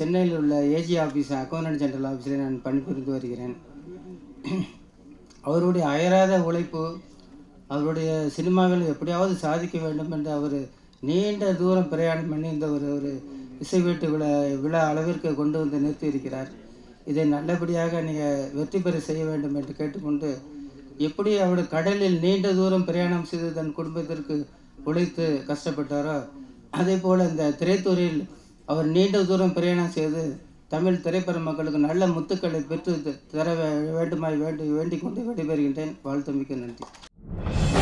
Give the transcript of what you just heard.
சென்னையில் உள்ள AG office accountant general ஆஃபீஸில் நான் பணிபுரிந்து வருகிறேன் அவருடைய அயராத உழைப்பு அவருடைய சினிமாவில் எப்படியாவது சாதிக்க வேண்டும் என்று அவர் நீண்ட தூரம் பிரயாணம் பண்ணி இந்த ஒரு ஒரு இசை வீட்டு விழா விழா அளவிற்கு கொண்டு வந்து நிறுத்தி இருக்கிறார் இதை நல்லபடியாக நீங்கள் வெற்றி பெற செய்ய வேண்டும் என்று கேட்டுக்கொண்டு எப்படி அவர் கடலில் நீண்ட தூரம் பிரயாணம் செய்து தன் குடும்பத்திற்கு உழைத்து கஷ்டப்பட்டாரோ அதே போல் இந்த திரைத்துறையில் அவர் நீண்ட தூரம் பிரயாணம் செய்து தமிழ் திரைப்பட மக்களுக்கு நல்ல முத்துக்களை பெற்று த- தர வே- வேண்டுமாய் வேண்டி வேண்டிக் கொண்டு விடைபெறுகின்றேன் வாழ்த்துமிக்க நன்றி